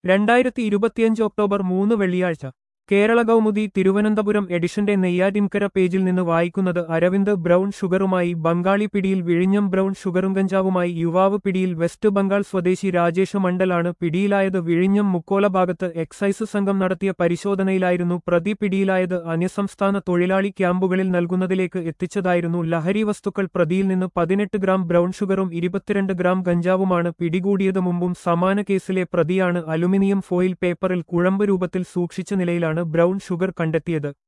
രണ്ടായിരത്തി ഇരുപത്തിയഞ്ച് ഒക്ടോബർ മൂന്ന് വെള്ളിയാഴ്ച കേരള കൗമുദി തിരുവനന്തപുരം എഡിഷന്റെ നെയ്യാറ്റിൻകര പേജിൽ നിന്ന് വായിക്കുന്നത് അരവിന്ദ് ബ്രൗൺ ഷുഗറുമായി ബംഗാളി പിടിയിൽ വിഴിഞ്ഞം ബ്രൗൺ ഷുഗറും കഞ്ചാവുമായി യുവാവ് പിടിയിൽ വെസ്റ്റ് ബംഗാൾ സ്വദേശി രാജേഷ് മണ്ഡലാണ് പിടിയിലായത് വിഴിഞ്ഞം മുക്കോല ഭാഗത്ത് എക്സൈസ് സംഘം നടത്തിയ പരിശോധനയിലായിരുന്നു പ്രതി പിടിയിലായത് അന്യസംസ്ഥാന തൊഴിലാളി ക്യാമ്പുകളിൽ നൽകുന്നതിലേക്ക് എത്തിച്ചതായിരുന്നു ലഹരി വസ്തുക്കൾ പ്രതിയിൽ നിന്ന് പതിനെട്ട് ഗ്രാം ബ്രൗൺ ഷുഗറും ഇരുപത്തിരണ്ട് ഗ്രാം ഗഞ്ചാവുമാണ് പിടികൂടിയത് മുമ്പും സമാന കേസിലെ പ്രതിയാണ് അലുമിനിയം ഫോയിൽ പേപ്പറിൽ കുഴമ്പ് രൂപത്തിൽ സൂക്ഷിച്ച നിലയിലാണ് ബ്രൗൺ ഷുഗർ കണ്ടെത്തിയത്